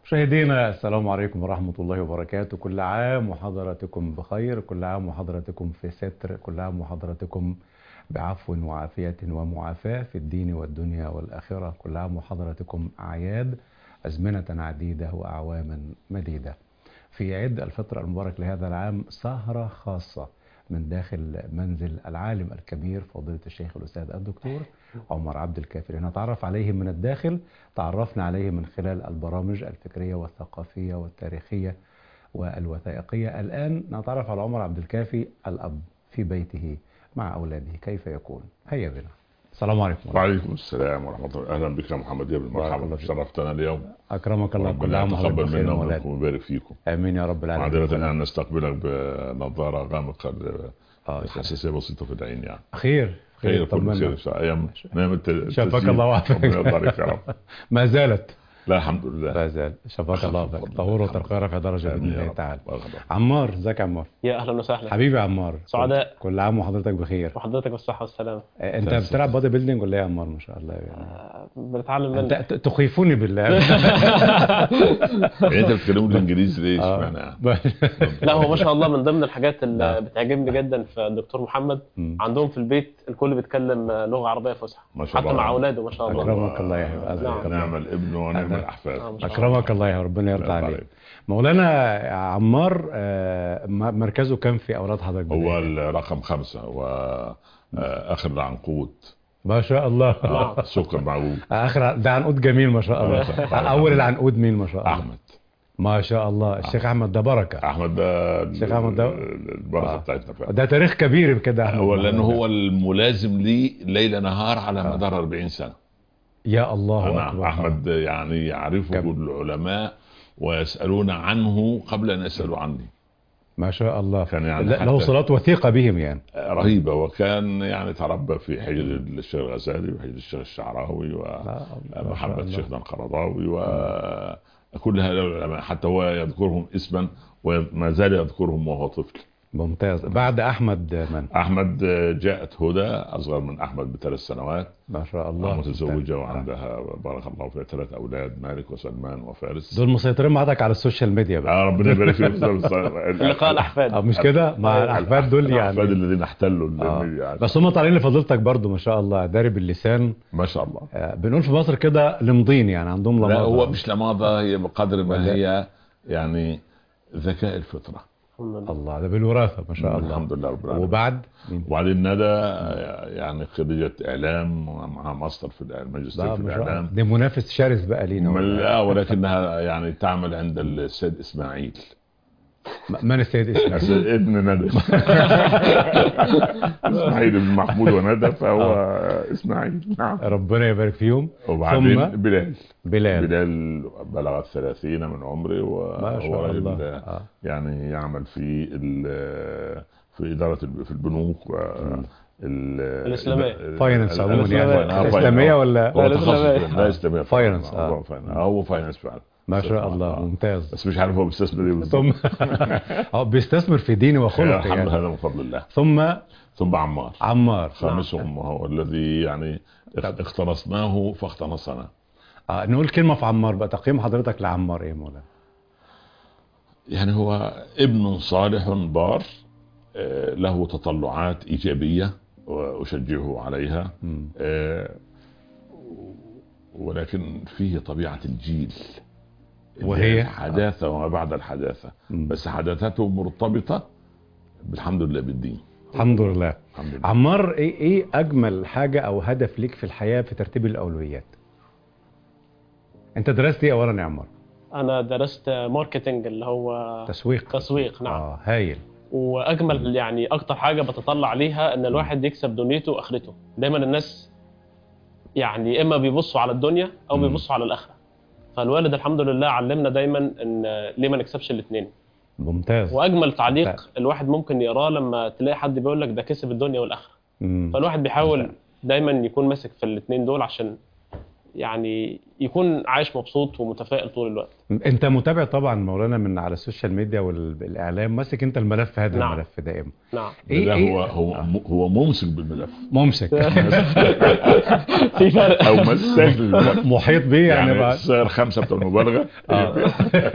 مشاهدينا السلام عليكم ورحمة الله وبركاته كل عام وحضراتكم بخير كل عام وحضراتكم في ستر كل عام وحضراتكم بعفو وعافية ومعافاة في الدين والدنيا والآخرة كل عام وحضراتكم أعياد أزمنة عديدة وأعواما مديدة في عيد الفطر المبارك لهذا العام سهرة خاصة من داخل منزل العالم الكبير فضيلة الشيخ الأستاذ الدكتور عمر عبد الكافر نتعرف عليه من الداخل تعرفنا عليه من خلال البرامج الفكرية والثقافية والتاريخية والوثائقية الآن نتعرف على عمر عبد الكافي الأب في بيته مع أولاده كيف يكون هيا بنا السلام عليكم وعليكم السلام ورحمة الله أهلا بك يا محمد يا ابن بارك الله مرحبا فيك. شرفتنا اليوم أكرمك الله كل ربنا عام وحضرتك يتقبل بخير منا ومولاد ومنكم ويبارك فيكم آمين يا رب العالمين معذرة أن نستقبلك بنظارة غامقة آه، حساسية بسيطة في العين يعني خير خير كل طمنا. خير في أيام نعمة التسجيل. شفاك الله وعافاك. ربنا يبارك يا رب ما زالت لا الحمد لله لا زال شفاك الله بفضل وعافاك الله. طهور وترقى رفع درجة بإذن آمين يا الله رب. تعالى بارك الله. عمار ازيك يا عمار يا اهلا وسهلا حبيبي يا عمار سعداء. كل عام وحضرتك بخير وحضرتك بالصحه والسلامه آه، انت تمام. بتلعب بودي بيلدينج ولا ايه يا عمار ما شاء الله يعني آه، بنتعلم انت منك ت- تخيفوني بالله يعني أنت بتتكلموا الإنجليزي ليش؟ آه. معنى يعني؟ لا هو ما شاء الله من ضمن الحاجات اللي نعم. بتعجبني جدا في الدكتور محمد مم. عندهم في البيت الكل بيتكلم لغه عربيه فصحى ما شاء حتى الله. مع اولاده ما شاء الله أكرمك الله يا حبيبي، أزيك الله. نعم الابن ونعم أنا- الأحفاد آه، ما شاء الله. اكرمك الله يا ربنا يرضى يرضى عليك عليك. مولانا عمار آه، م- مركزه كام في اولاد حضرتك هو بداية؟ الرقم خمسة وآخر العنقود ما شاء الله آه، سكر معقول اخر ده عنقود جميل ما شاء الله آه. اول العنقود مين ما شاء الله أحمد ما شاء الله الشيخ احمد ده بركه احمد ده الشيخ أحمد ده- البركه آه. بتاعتنا فعلا ده تاريخ كبير كده يا احمد هو لانه هو الملازم لي ليل نهار على مدار 40 سنه يا الله انا اكبر احمد يعني يعرفه كم. العلماء ويسالون عنه قبل ان يسالوا عني ما شاء الله كان يعني لا- له حتى- صلات وثيقه بهم يعني رهيبه وكان يعني تربى في حجر الشيخ الغزالي وحجر الشيخ الشعراوي لا، ما شاء ومحمد الله. شيخنا القرضاوي وكل هؤلاء العلماء حتى هو يذكرهم اسما وما زال يذكرهم وهو طفل ممتاز بعد احمد من احمد جاءت هدى اصغر من احمد بثلاث سنوات ما شاء الله الله متزوجه ممتاز. وعندها بارك الله فيها ثلاث اولاد مالك وسلمان وفارس دول مسيطرين معاك على السوشيال ميديا بقى آه ربنا يبارك فيهم لقاء آه، الاحفاد مش كده مع الاحفاد دول الاحفاد يعني الذين احتلوا آه. الميديا يعني. بس هم طالعين لفضيلتك برضو ما شاء الله دارب اللسان ما شاء الله آه، بنقول في مصر كده لمضين يعني عندهم لا لمضة هو مش لماضه هي بقدر ما ولا- هي يعني ذكاء الفطره الحمد لله. الله ده بالوراثه ما شاء الله الحمد لله رب العالمين وبعد مين؟ وبعدين ندى يعني خريجة إعلام ومعها ماستر في الإعلام ماجستير لا في ما شاء الله الإعلام دي منافس شرس بقى لينا ما- والله. لا ولكنها يعني تعمل عند السيد إسماعيل م- من السيد اسمه السيد ابن ندى إسماعيل بن محمود وندى فهو إسماعيل نعم ربنا يبارك فيهم وبعدين ثم بلال بلال بلال بلغ الثلاثين من عمره ما شاء وهو الله رجل آه. يعني يعمل في ال- في إدارة ال- في البنوك و ال- الإسلامية. ال- فاينانس عموما الإسلامية. يعني آه، اسلاميه ولا هو لا، تخصص الإسلامية. لا اسلاميه فاينانس، آه. هو فاينانس هو فاينانس فعلا ما شاء الله آه. ممتاز بس مش عارف هو بيستثمر ايه بالظبط ثم اه بيستثمر في ديني وخلق الحمد يعني لله هذا من فضل الله ثم ثم عمار عمار خامسهم وهو الذي يعني اختلصناه فاختلصنا آه نقول كلمه في عمار بقى تقييم حضرتك لعمار ايه يا مولانا يعني هو ابن صالح بار آه، له تطلعات ايجابيه واشجعه عليها مم. آه، ولكن فيه طبيعه الجيل اللي وهي؟ هي الحداثه وما بعد الحداثه مم. بس حداثته مرتبطه بالحمد لله بالدين الحمد لله الحمد لله عمار ايه ايه اجمل حاجه او هدف ليك في الحياه في ترتيب الاولويات انت درست ايه اولا يا عمار انا درست ماركتنج اللي هو تسويق تسويق نعم اه هايل واجمل يعني اكتر حاجه بتطلع عليها ان الواحد يكسب دنيته واخرته دايما الناس يعني اما بيبصوا على الدنيا او مم. بيبصوا على الاخره فالوالد الحمد لله علمنا دايما ان ليه ما نكسبش الاثنين ممتاز واجمل تعليق ممتاز. الواحد ممكن يقراه لما تلاقي حد بيقول لك ده كسب الدنيا والاخره مم. فالواحد بيحاول دايما يكون ماسك في الاثنين دول عشان يعني يكون عايش مبسوط ومتفائل طول الوقت انت متابع طبعا مولانا من على السوشيال ميديا والاعلام ماسك انت الملف هذا نعم. الملف دائما نعم ده هو هو هو ممسك بالملف ممسك في فرق او مساك للملف محيط بيه يعني, يعني بقى الصغر خمسه بتوع المبالغه آه.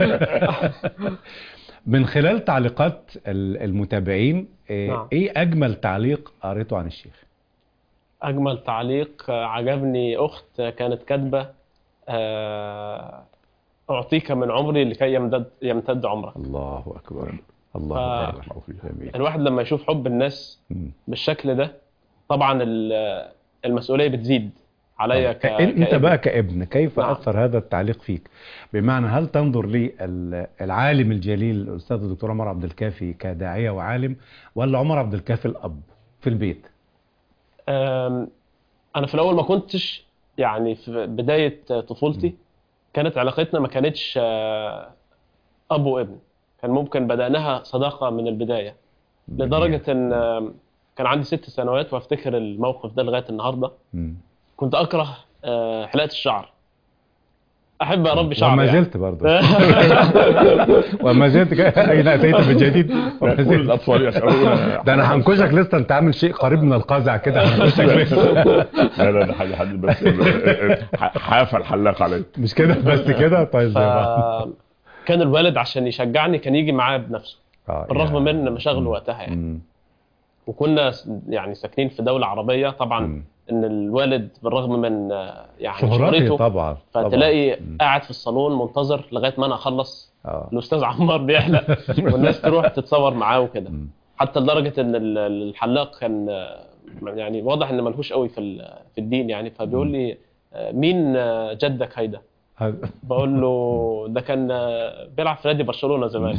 من خلال تعليقات ال- المتابعين إيه, نعم. ايه اجمل تعليق قريته عن الشيخ اجمل تعليق آه، عجبني اخت كانت كاتبه آه، اعطيك من عمري لكي يمتد يمتد عمرك الله اكبر الله ف- اكبر جميل الواحد لما يشوف حب الناس مم. بالشكل ده طبعا ال- المسؤوليه بتزيد عليا ك... انت كابن. بقى كابن كيف نعم. اثر هذا التعليق فيك بمعنى هل تنظر لي ال- العالم الجليل الاستاذ الدكتور عمر عبد الكافي كداعيه وعالم ولا عمر عبد الكافي الاب في البيت أم، انا في الاول ما كنتش يعني في بدايه طفولتي كانت علاقتنا ما كانتش آه، اب وابن كان ممكن بداناها صداقه من البدايه لدرجه ان آم، كان عندي ست سنوات وافتكر الموقف ده لغايه النهارده مم. كنت اكره آه، حلاقه الشعر احب اربي شعر وما يعني. زلت برضه وما زلت ك- اين اتيت بالجديد وما كل زلت الاطفال يسالون ده انا هنكشك لسه انت عامل شيء قريب من القزع كده هنكشك لسه لا لا ده حد حد بس حافى الحلاق عليك مش كده بس كده طيب زي ف... بعض. كان الوالد عشان يشجعني كان يجي معايا بنفسه آه، بالرغم يعني. من مشاغله وقتها يعني مم. وكنا س- يعني ساكنين في دولة عربية طبعا مم. ان الوالد بالرغم من آه، يعني شهرته شهرته طبعا طبعاً. فتلاقي مم. قاعد في الصالون منتظر لغايه ما انا اخلص اه الاستاذ عمار بيحلق والناس تروح تتصور معاه وكده مم. حتى لدرجه ان ال- الحلاق كان آه، يعني واضح ان ملهوش قوي في ال- في الدين يعني فبيقول لي آه، مين آه، جدك هيدا هذا- بقول له ده كان آه، بيلعب في نادي برشلونه زمان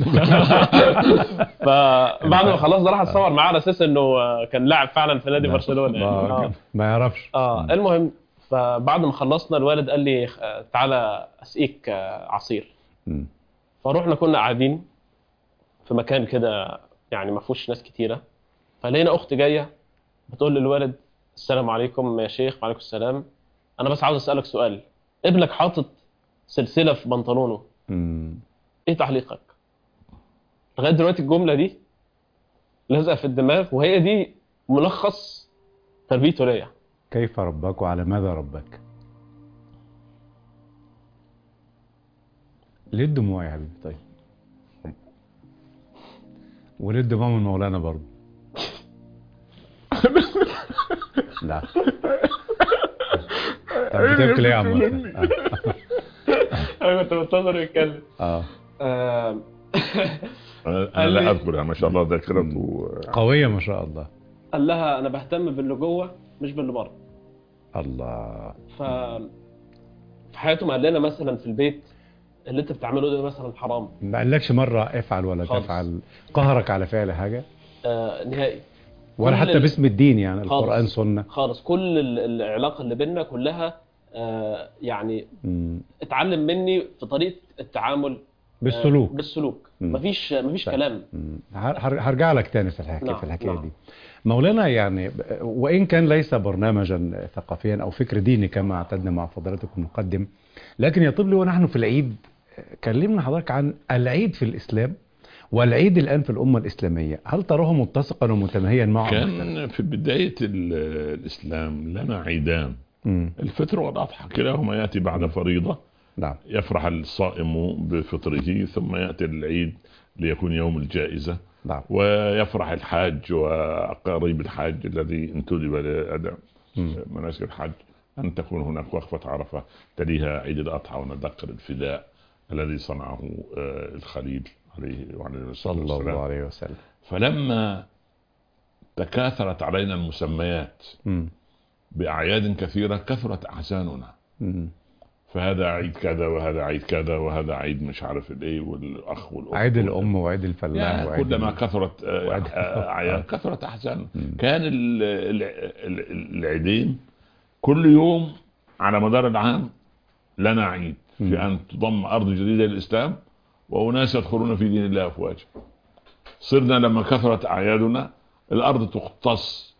فبعد ما خلاص ده راح اتصور معاه على اساس انه آه، كان لاعب فعلا في نادي برشلونه يعني. ما, آه. ما يعرفش اه المهم فبعد ما خلصنا الوالد قال لي آه، تعالى اسقيك آه، عصير مم. فروحنا كنا قاعدين في مكان كده يعني ما فيهوش ناس كتيره فلقينا اخت جايه بتقول للوالد السلام عليكم يا شيخ وعليكم السلام انا بس عاوز اسالك سؤال ابنك حاطط سلسله في بنطلونه مم. ايه تعليقك لغايه دلوقتي الجمله دي لازقه في الدماغ وهي دي ملخص تربيته ليا كيف ربك وعلى ماذا ربك ليه الدموع يا حبيبي طيب وليه الدموع من مولانا برضه لا طب بتبكي ليه يا عم محسن؟ انا كنت منتظر يتكلم اه آه انا قال لا لي- اذكر يعني ما شاء الله ذاكرته قوية ما شاء الله قال لها انا بهتم باللي جوه مش باللي بره الله ف في حياته ما قال لنا مثلا في البيت اللي انت بتعمله ده مثلا حرام ما قالكش مرة افعل ولا خالص. تفعل قهرك على فعل حاجة آه نهائي ولا كل حتى ال- باسم الدين يعني خالص. القرآن سنة خالص كل ال- العلاقه اللي بيننا كلها آه يعني مم. اتعلم مني في طريقه التعامل بالسلوك آه بالسلوك مم. مفيش مفيش طيب. كلام مم. هر- هر- هرجع لك تاني في الحكايه نعم، في الحكايه نعم. دي مولانا يعني ب- وان كان ليس برنامجا ثقافيا او فكر ديني كما اعتدنا مع فضيلتكم المقدم لكن يطيب لي ونحن في العيد كلمنا حضرتك عن العيد في الاسلام والعيد الان في الامه الاسلاميه هل تراه متسقا ومتماهيا معه كان في بدايه ال- الاسلام لنا عيدان مم. الفطر والاضحى كلاهما ياتي بعد فريضه نعم يفرح الصائم بفطره ثم ياتي العيد ليكون يوم الجائزه نعم ويفرح الحاج وقريب الحاج الذي انتدب لاداء مم. مناسك الحج ان تكون هناك وقفه عرفه تليها عيد الاضحى ونتذكر الفداء الذي صنعه آه، الخليل عليه وعليه الصلاه صلى الله والسلام عليه وسلم فلما تكاثرت علينا المسميات مم. باعياد كثيره كثرت احزاننا مم. فهذا عيد كذا وهذا عيد كذا وهذا عيد مش عارف الايه والاخ والاخت عيد وال- الام وعيد الفلاح يعني وعيد كلما ال- كثرت آه، وعيد- آه، اعياد كثرت احزان مم. كان ال- ال- ال- العيدين كل يوم على مدار العام لنا عيد مم. في ان تضم ارض جديده للاسلام واناس يدخلون في دين الله افواجا صرنا لما كثرت اعيادنا الارض تختص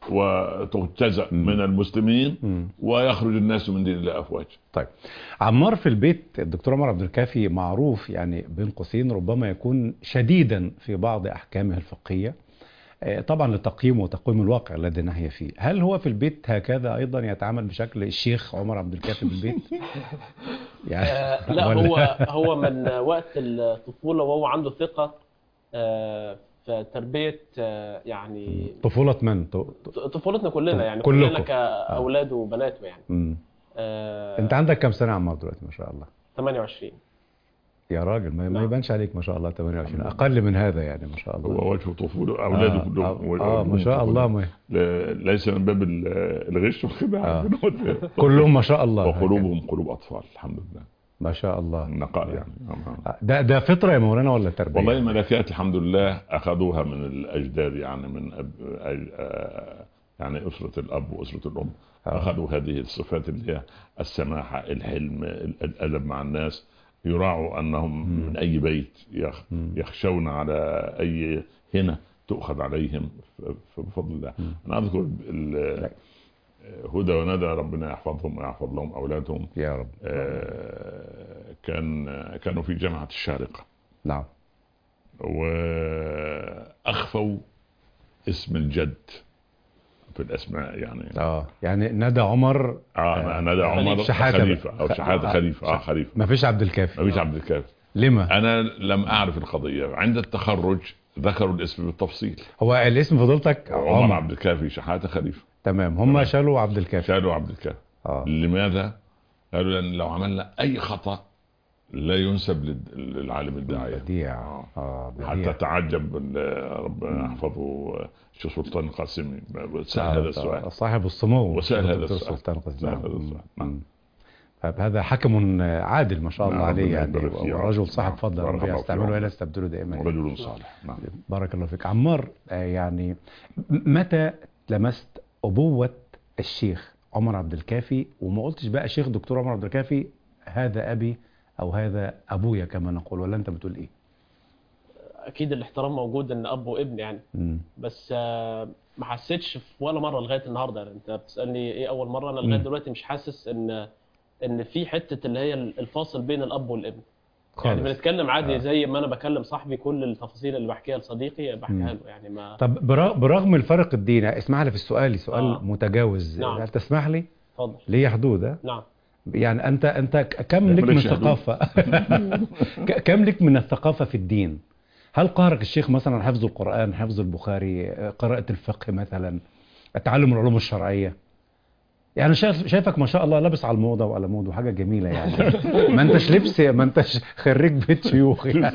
وتجزأ مم. من المسلمين مم. ويخرج الناس من دين الله افواج طيب عمار في البيت الدكتور عمر عبد الكافي معروف يعني بين قوسين ربما يكون شديدا في بعض احكامه الفقهيه آه، طبعا لتقييم وتقويم الواقع الذي نحيا فيه هل هو في البيت هكذا ايضا يتعامل بشكل الشيخ عمر عبد الكافي في البيت يعني آه، لا ولا- هو هو من وقت الطفوله وهو عنده ثقه آه، في تربيه آه، يعني طفوله من ط- ط- طفولتنا كلنا يعني كلكم. كلنا كاولاد وبناته يعني مم. آه، انت عندك كم سنه يا عمار دلوقتي ما شاء الله 28 يا راجل ما, ما نعم. يبانش عليك ما شاء الله 28 اقل من هذا يعني ما شاء الله هو وجه طفوله اولاده آه, كلهم آه, اه ما شاء الله ما ل- ليس من باب ال- الغش والخداع آه. كلهم ما شاء الله وقلوبهم قلوب اطفال الحمد لله ما شاء الله النقاء يعني آه. ده ده فطره يا مولانا ولا تربيه والله الملكات الحمد لله اخذوها من الاجداد يعني من أب... أج... آه، يعني اسره الاب واسره الام آه. اخذوا هذه الصفات اللي هي السماحه الحلم ال- الادب مع الناس يراعوا انهم مم. من اي بيت يخ... مم. يخشون على اي هنا تؤخذ عليهم ف- ف- بفضل الله مم. انا اذكر ال- لا. هدى وندى ربنا يحفظهم ويحفظ لهم اولادهم يا رب آه، كان كانوا في جامعه الشارقه نعم واخفوا اسم الجد في الاسماء يعني اه يعني ندى عمر اه ندى عمر شحاتة خليفه او بقى. شحاته آه. خليفه اه خليفه ما فيش عبد الكافي ما فيش عبد الكافي لما انا لم اعرف القضيه عند التخرج ذكروا الاسم بالتفصيل هو الاسم فضلتك عمر عبد الكافي شحاته خليفه تمام هم تمام. شالوا عبد الكافي شالوا عبد الكافي اه لماذا؟ قالوا لان لو عملنا اي خطا لا ينسب لل- للعالم الداعيه بديع آه. اه حتى بديع تعجب ال- ربنا يحفظه الشيخ سلطان القاسمي سأل هذا السؤال صاحب السمو وسأل هذا الدكتور السؤال. سلطان قاسم. سأل هذا نعم. السؤال. نعم. مم. طيب هذا حكم عادل ما شاء الله نعم، عليه ربنا يعني يبارك فيه. ورجل صاحب نعم. فضل بارك ربنا الله يستعمله فيه. ولا يستبدله دائما رجل صالح نعم بارك الله فيك عمار آه، يعني م- متى لمست أبوة الشيخ عمر عبد الكافي وما قلتش بقى شيخ دكتور عمر عبد الكافي هذا أبي أو هذا أبويا كما نقول ولا أنت بتقول إيه؟ اكيد الاحترام موجود ان اب وابن يعني مم. بس آه، ما حسيتش في ولا مره لغايه النهارده يعني انت بتسالني ايه اول مره انا لغايه مم. دلوقتي مش حاسس ان ان في حته اللي هي الفاصل بين الاب والابن يعني خالص بنتكلم عادي آه. زي ما انا بكلم صاحبي كل التفاصيل اللي بحكيها لصديقي مم. بحكيها له يعني ما طب برا- برغم الفرق الديني اسمح لي في السؤال سؤال آه. متجاوز نعم. هل تسمح لي؟ اتفضل ليه حدود ها؟ نعم يعني انت انت ك- كم لا، لك من مالكش حدود. ثقافه ك- كم لك من الثقافه في الدين هل قهرك الشيخ مثلا حفظ القران حفظ البخاري قراءه الفقه مثلا تعلم العلوم الشرعيه يعني شايف شايفك ما شاء الله لابس على الموضه وعلى موضه وحاجه جميله يعني ما انتش لبس ما انتش خريج بيت شيوخ يعني.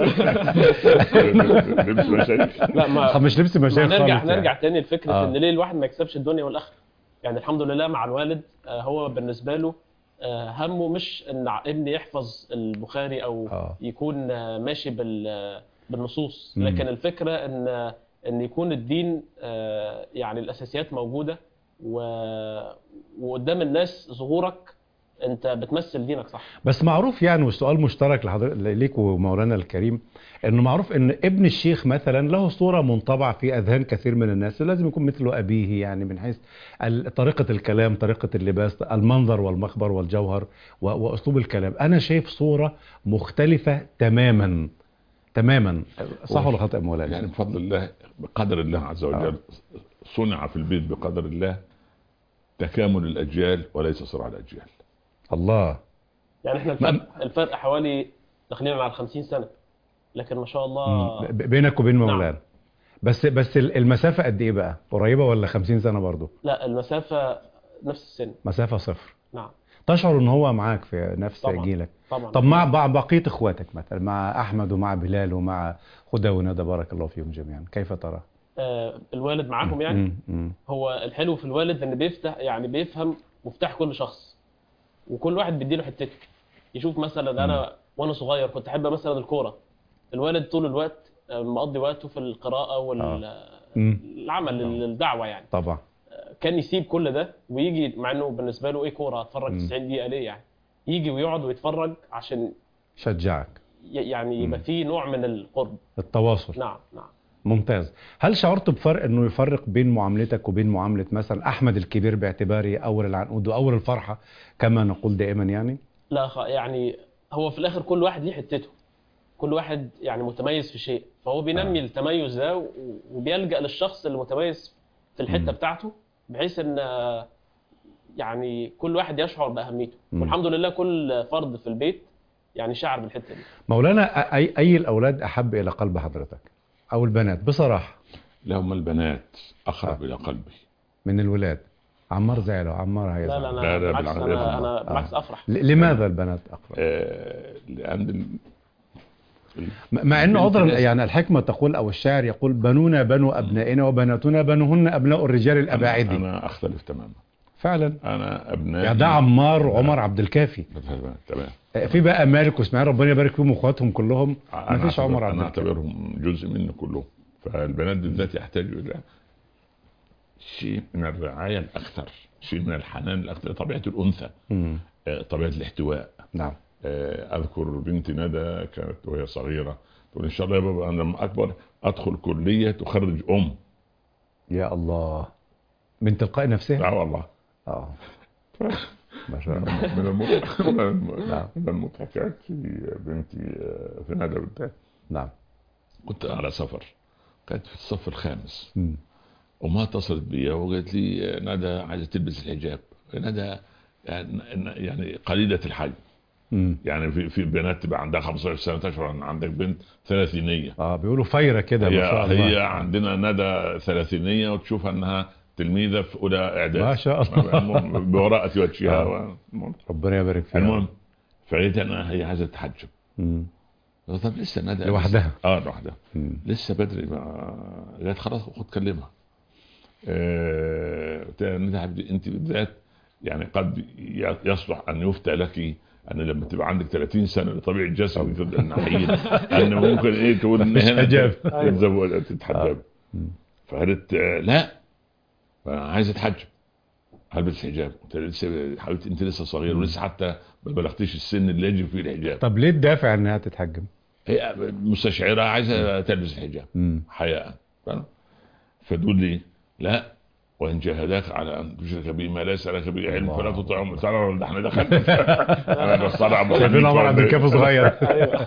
لبس مشايخ لا ما مش لبس ما مشايخ نرجع خالص نرجع يعني. تاني لفكره آه. ان ليه الواحد ما يكسبش الدنيا والاخره يعني الحمد لله مع الوالد آه، هو بالنسبه له آه، همه مش ان ع- ابني يحفظ البخاري او آه. يكون آه، ماشي بال بالنصوص مم. لكن الفكره ان ان يكون الدين آه، يعني الاساسيات موجوده و... وقدام الناس ظهورك انت بتمثل دينك صح بس معروف يعني والسؤال مشترك لحضرتك ليك ومولانا الكريم انه معروف ان ابن الشيخ مثلا له صوره منطبعه في اذهان كثير من الناس لازم يكون مثل ابيه يعني من حيث ال- طريقه الكلام طريقه اللباس المنظر والمخبر والجوهر و- واسلوب الكلام انا شايف صوره مختلفه تماما تماما صح ولا خطا يا مولانا يعني بفضل الله بقدر الله عز وجل صنع في البيت بقدر الله تكامل الاجيال وليس صراع الاجيال الله يعني احنا ما- الفرق, الفرق حوالي داخلين على 50 سنه لكن ما شاء الله ب- بينك وبين نعم. مولانا بس بس المسافه قد ايه بقى قريبه ولا 50 سنه برضو لا المسافة نفس السن مسافه صفر نعم تشعر ان هو معاك في نفس طبعاً. جيلك طبعا طب مع مع بقيه اخواتك مثلا مع احمد ومع بلال ومع هدى وندى بارك الله فيهم جميعا كيف ترى آه الوالد معاهم يعني مم، مم. هو الحلو في الوالد ان بيفتح يعني بيفهم مفتاح كل شخص وكل واحد بيديله حتته يشوف مثلا انا وانا صغير كنت احب مثلا الكوره الوالد طول الوقت آه، مقضي وقته في القراءه مم. والعمل الدعوه يعني طبعا كان يسيب كل ده ويجي مع انه بالنسبه له ايه كوره اتفرج مم. 90 دقيقه ليه يعني يجي ويقعد ويتفرج عشان شجعك ي- يعني يبقى مم. فيه نوع من القرب التواصل نعم نعم ممتاز هل شعرت بفرق انه يفرق بين معاملتك وبين معامله مثلا احمد الكبير باعتباري اول العنقود واول الفرحه كما نقول دائما يعني لا خ... يعني هو في الاخر كل واحد ليه حتته كل واحد يعني متميز في شيء فهو بينمي آه. التميز ده و- وبيلجأ للشخص اللي متميز في الحته مم. بتاعته بحيث ان آه، يعني كل واحد يشعر باهميته مم. والحمد لله كل فرد في البيت يعني شعر بالحته دي مولانا اي اي الاولاد احب الى قلب حضرتك او البنات بصراحه لهم البنات اقرب آه. الى قلبي من الولاد عمار زعل وعمار لا هيزعل لا لا، انا لا، بالعكس بالعكس. انا انا آه. بالعكس افرح ل- لماذا البنات اقرب آه، لان ال- ال- مع انه البنت عذرا لازم- يعني الحكمه تقول او الشاعر يقول بنونا بنو ابنائنا وبناتنا بنوهن ابناء الرجال أنا, الاباعد انا اختلف تماما فعلا انا ابنائي يا ده عمار وعمر عبد الكافي تمام تمام في بقى مالك واسماعيل ربنا يبارك فيهم واخواتهم كلهم ما أنا فيش أعتبر- عمر عبد انا الكافي اعتبرهم جزء مني كلهم فالبنات بالذات يحتاجوا الى شيء من الرعايه الاكثر شيء من الحنان الاكثر طبيعه الانثى مم. آه، طبيعه الاحتواء نعم آه، اذكر بنتي ندى كانت وهي صغيره تقول ان شاء الله يا بابا انا لما اكبر ادخل كليه تخرج ام يا الله من تلقاء نفسها لا والله اه ما شاء الله من المضحك من الم- نعم. من المضحكات في بنتي آه، في ندى بالذات نعم كنت على سفر كانت في الصف الخامس مم. وما اتصلت بي وقالت لي آه، ندى عايزه تلبس الحجاب ندى يعني يعني قليله الحي مم. يعني في في بنات تبقى عندها 15 سنه تشعر ان عندك بنت ثلاثينيه اه بيقولوا فايره كده ما هي شاء الله هي عندنا ندى ثلاثينيه وتشوف انها تلميذه في اولى اعداد ما شاء الله المهم براءة وجهها آه. المهم ربنا يبارك فيها المهم فقالت انا هي عايزه تتحجب مم. قلت طب لسه ندى لوحدها. اه لوحدها مم. لسه بدري ما قالت خلاص خد كلمها آه، قلت لها ندى يا حبيبتي انت بالذات يعني قد ي- يصلح ان يفتى لك ان لما تبقى عندك 30 سنه لطبيعه جسمك تبدا الناحيه ان ممكن ايه تقول ان هنا حجاب. تتزوج تتحجب مم. فقالت آه، لا أنا عايز اتحجب هلبس حجاب قلت لها لسه حبيبتي انت لسه صغير ولسه حتى ما بلغتيش السن اللي يجب فيه الحجاب طب ليه الدافع انها تتحجب هي مستشعره عايزه تلبس الحجاب مم. حياء فاهم؟ فتقول لي لا وان جاهداك على ان تشرك بي ما ليس لك به علم الله. فلا تطعهم تعالى ده احنا دخلنا انا بصطنع شايفين عمر عبد الكافي صغير ايوه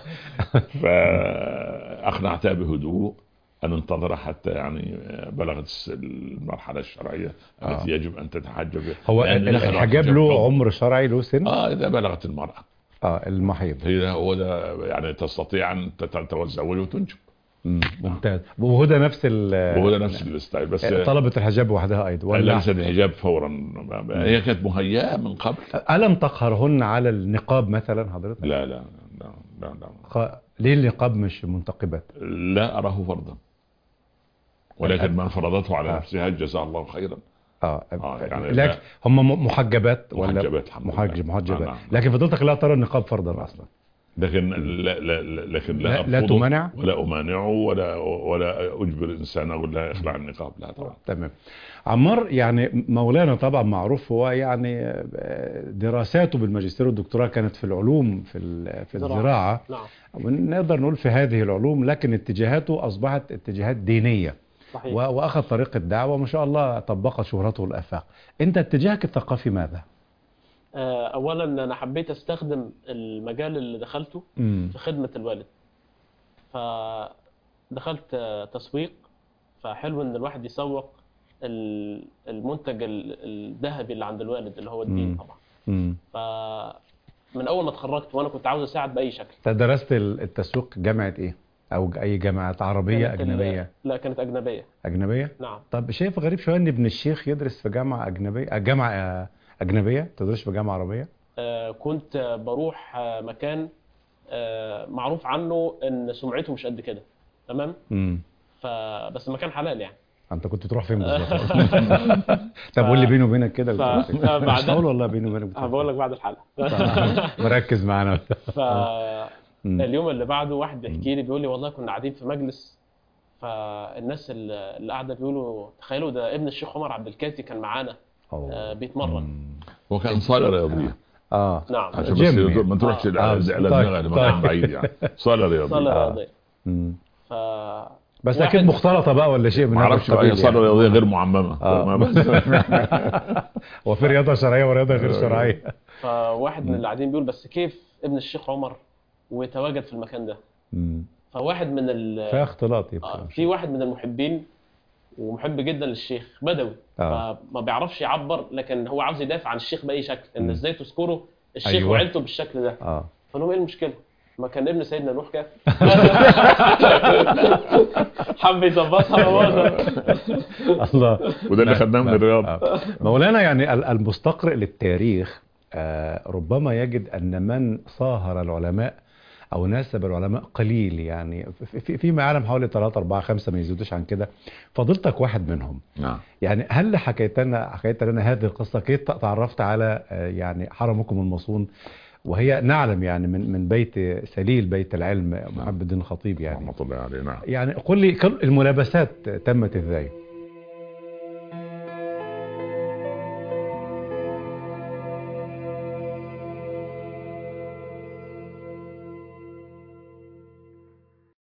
فاقنعتها بهدوء ان انتظر حتى يعني بلغت المرحله الشرعيه التي آه. يجب ان تتحجب هو لأن دخل الحجاب الحجاب له حب. عمر شرعي له سن اه اذا بلغت المراه اه المحيض هي ده هو ده يعني تستطيع ان تتزوج وتنجب مم. ممتاز وهدى نفس ال وهو ده نفس الستايل بس طلبت الحجاب وحدها ايضا ولا لبست الحجاب فورا هي كانت مهيئه من قبل ألم تقهرهن على النقاب مثلا حضرتك؟ لا لا لا لا, لا. خ... ليه النقاب مش منتقبات؟ لا اراه فرضا ولكن من فرضته على آه. نفسها جزاه الله خيرا اه, آه، يعني لكن لا. هم م- محجبات ولا محجبات الحمد لله. محجب محجبات آه، نعم. لكن فضلتك لا ترى النقاب فرضا اصلا لكن لا لا لا لكن لا, لا, لا أرفضه تمانع ولا امانعه ولا ولا اجبر انسان اقول له اخلع النقاب لا طبعا تمام عمار يعني مولانا طبعا معروف هو يعني آه، دراساته بالماجستير والدكتوراه كانت في العلوم في ال- في زراعة. الزراعه نعم ونقدر نقول في هذه العلوم لكن اتجاهاته اصبحت اتجاهات دينيه صحيح و- واخذ طريق الدعوه ما شاء الله طبقت شهرته الافاق انت اتجاهك الثقافي ماذا آه، اولا انا حبيت استخدم المجال اللي دخلته امم في خدمه الوالد فدخلت آه، تسويق فحلو ان الواحد يسوق ال- المنتج ال- الذهبي اللي عند الوالد اللي هو الدين مم. طبعا امم فمن اول ما اتخرجت وانا كنت عاوز اساعد باي شكل انت درست ال- التسويق جامعه ايه او ج- اي جامعه عربيه كانت ال- اجنبيه لا كانت اجنبيه اجنبيه نعم طب شايف غريب شويه ان ابن الشيخ يدرس في جامعه اجنبيه آه، جامعه آه، اجنبيه تدرس في جامعه عربيه آه، كنت آه، بروح آه، مكان آه، معروف عنه ان سمعته مش قد كده تمام امم فبس مكان حلال يعني انت كنت تروح فين بالظبط طب قول لي بيني وبينك كده ف- بتروح فين؟ فبعدها- مش هقول والله بيني وبينك بتروح هبقول لك بعد الحلقه فين. مركز معانا مم. فاليوم اللي بعده واحد بيحكي لي بيقول لي والله كنا قاعدين في مجلس فالناس اللي اللي قاعده بيقولوا تخيلوا ده ابن الشيخ عمر عبد الكافي كان معانا أوه. آه، بيتمرن مم. هو كان صاله رياضيه اه نعم عشان جيم بس يعني. ما تروحش آه. على آه. على طيب. دماغ المكان طيب. بعيد يعني صاله رياضيه صاله آه. رياضيه مم. ف بس واحد- اكيد مختلطه بقى ولا شيء من ما هذا اعرفش بقى القبيل هي صاله يعني. رياضيه غير معممه آه. ما بس وفي رياضه شرعيه ورياضه غير شرعيه فواحد من اللي قاعدين بيقول بس كيف ابن الشيخ عمر وتواجد في المكان ده مم. فواحد من ال فيها اختلاط آه، يبقى في واحد من المحبين ومحب جدا للشيخ بدوي آه. فما بيعرفش يعبر لكن هو عاوز يدافع عن الشيخ باي شكل ان مم. ازاي تذكروا الشيخ أيوة. وعيلته بالشكل ده اه فقال لهم ايه المشكله؟ ما كان ابن سيدنا نوح كده حب يظبطها بوظها الله وده اللي نعم، خدناه من نعم. الرياض آه. مولانا يعني ال- المستقرئ للتاريخ آه، ربما يجد ان من صاهر العلماء او ناسب العلماء قليل يعني في- في في معالم حوالي 3 4 5 ما يزيدوش عن كده فضلتك واحد منهم نعم يعني هل حكيت لنا حكيت لنا هذه القصه كيف تعرفت على آه، يعني حرمكم المصون وهي نعلم يعني من من بيت سليل بيت العلم محمد الدين الخطيب يعني رحمه الله عليه نعم يعني قل لي كل الملابسات تمت ازاي؟